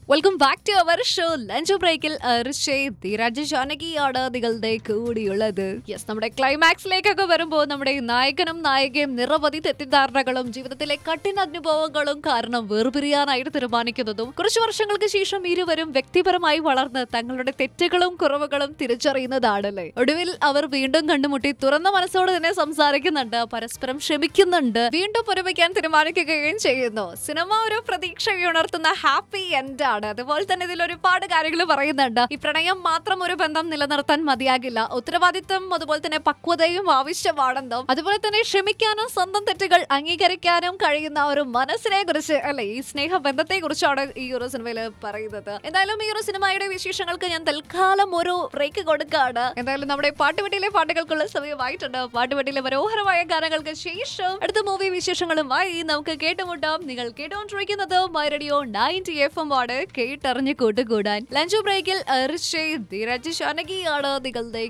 welcome back to our show lunch ബ്രേക്കിൽ ധീരാജ് ജാനകിയാണ് നിങ്ങളുടെ കൂടിയുള്ളത് yes നമ്മുടെ ക്ലൈമാക്സിലേക്കൊക്കെ വരുമ്പോൾ നമ്മുടെ നായകനും നായികയും നിരവധി തെറ്റിദ്ധാരണകളും ജീവിതത്തിലെ കഠിന അനുഭവങ്ങളും കാരണം വേർപിരിയാനായിട്ട് തീരുമാനിക്കുന്നതും കുറച്ചു വർഷങ്ങൾക്ക് ശേഷം ഇരുവരും വ്യക്തിപരമായി വളർന്ന് തങ്ങളുടെ തെറ്റുകളും കുറവുകളും തിരിച്ചറിയുന്നതാണല്ലേ ഒടുവിൽ അവർ വീണ്ടും കണ്ടുമുട്ടി തുറന്ന മനസ്സോട് തന്നെ സംസാരിക്കുന്നുണ്ട് പരസ്പരം ക്ഷമിക്കുന്നുണ്ട് വീണ്ടും ഒരുമിക്കാൻ തീരുമാനിക്കുകയും ചെയ്യുന്നു സിനിമ ഒരു പ്രതീക്ഷ ഉണർത്തുന്ന ഹാപ്പി എൻഡ് ആണ് അതുപോലെ തന്നെ ഇതിൽ ഒരുപാട് കാര്യങ്ങൾ പറയുന്നുണ്ട് ഈ പ്രണയം മാത്രം ഒരു ബന്ധം നിലനിർത്താൻ മതിയാകില്ല ഉത്തരവാദിത്തം അതുപോലെ തന്നെ പക്വതയും ആവശ്യമാണെന്നും അതുപോലെ തന്നെ ക്ഷമിക്കാനും സ്വന്തം തെറ്റുകൾ അംഗീകരിക്കാനും കഴിയുന്ന ഒരു മനസ്സിനെ കുറിച്ച് അല്ലെ ഈ സ്നേഹ ബന്ധത്തെ കുറിച്ചാണ് ഈ ഒരു സിനിമയിൽ പറയുന്നത് എന്തായാലും ഈ ഒരു സിനിമയുടെ വിശേഷങ്ങൾക്ക് ഞാൻ തൽക്കാലം ഒരു ബ്രേക്ക് കൊടുക്കാണ് എന്തായാലും നമ്മുടെ പാട്ടുപെട്ടിയിലെ പാട്ടുകൾക്കുള്ള സമയമായിട്ടുണ്ട് പാട്ടുപെട്ടിയിലെ മനോഹരമായ ഗാനങ്ങൾക്ക് ശേഷം അടുത്ത മൂവി വിശേഷങ്ങളുമായി നമുക്ക് കേട്ടുമുട്ടാം നിങ്ങൾ കേട്ടുകൊണ്ടിരിക്കുന്നത് my radio ninety F M ആണ് കേട്ടറിഞ്ഞ് കൂട്ടുകൂടാൻ ലഞ്ച് ബ്രേക്കിൽ ധീരജ് ഷാനകിയാണ് നിങ്ങളുടെ